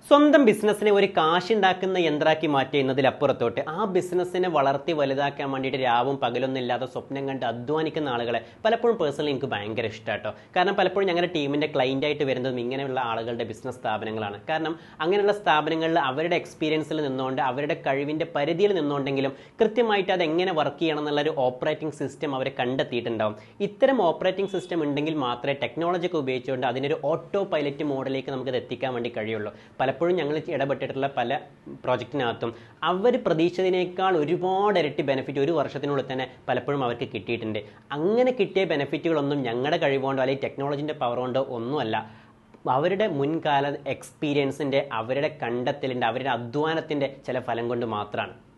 സ്വന്തം ബിസിനസ്സിനെ ഒരു കാശുണ്ടാക്കുന്ന യന്ത്രാക്കി മാറ്റുന്നതിലപ്പുറത്തോട്ട് ആ ബിസിനസ്സിനെ വളർത്തി വലുതാക്കാൻ വേണ്ടിയിട്ട് രാവും പകലൊന്നും ഇല്ലാതെ സ്വപ്നം കണ്ട് അധ്വാനിക്കുന്ന ആളുകളെ പലപ്പോഴും പേഴ്സണലി എനിക്ക് ഭയങ്കര ഇഷ്ടമാട്ടോ കാരണം പലപ്പോഴും ഞങ്ങളുടെ ടീമിൻ്റെ ക്ലൈൻ്റ് ആയിട്ട് വരുന്നതും ഇങ്ങനെയുള്ള ആളുകളുടെ ബിസിനസ് സ്ഥാപനങ്ങളാണ് കാരണം അങ്ങനെയുള്ള സ്ഥാപനങ്ങളിൽ അവരുടെ എക്സ്പീരിയൻസിൽ നിന്നുകൊണ്ട് അവരുടെ കഴിവിൻ്റെ പരിധിയിൽ നിന്നുകൊണ്ടെങ്കിലും കൃത്യമായിട്ട് അത് എങ്ങനെ വർക്ക് ചെയ്യണം എന്നുള്ള ഒരു ഓപ്പറേറ്റിംഗ് സിസ്റ്റം അവർ കണ്ടെത്തിയിട്ടുണ്ടാവും ഇത്തരം ഓപ്പറേറ്റിംഗ് സിസ്റ്റം ഉണ്ടെങ്കിൽ മാത്രമേ ടെക്നോളജി ഒക്കെ ഉപയോഗിച്ചുകൊണ്ട് അതിനൊരു ഓട്ടോ പൈലറ്റ് മോഡിലേക്ക് നമുക്കത് എത്തിക്കാൻ വേണ്ടി കഴിയുള്ളൂ പലപ്പോഴും ഞങ്ങൾ ഇടപെട്ടിട്ടുള്ള പല പ്രോജക്റ്റിനകത്തും അവർ പ്രതീക്ഷിച്ചതിനേക്കാൾ ഒരുപാട് ഇരട്ടി ബെനിഫിറ്റ് ഒരു വർഷത്തിനുള്ളിൽ തന്നെ പലപ്പോഴും അവർക്ക് കിട്ടിയിട്ടുണ്ട് അങ്ങനെ കിട്ടിയ ബെനിഫിറ്റുകളൊന്നും ഞങ്ങളുടെ കഴിവുകൊണ്ടോ അല്ലെങ്കിൽ ടെക്നോളജിൻ്റെ പവർ കൊണ്ടോ ഒന്നുമല്ല അവരുടെ മുൻകാല എക്സ്പീരിയൻസിൻ്റെ അവരുടെ കണ്ടെത്തലിൻ്റെ അവരുടെ അധ്വാനത്തിൻ്റെ ചില ഫലം കൊണ്ട് മാത്രമാണ്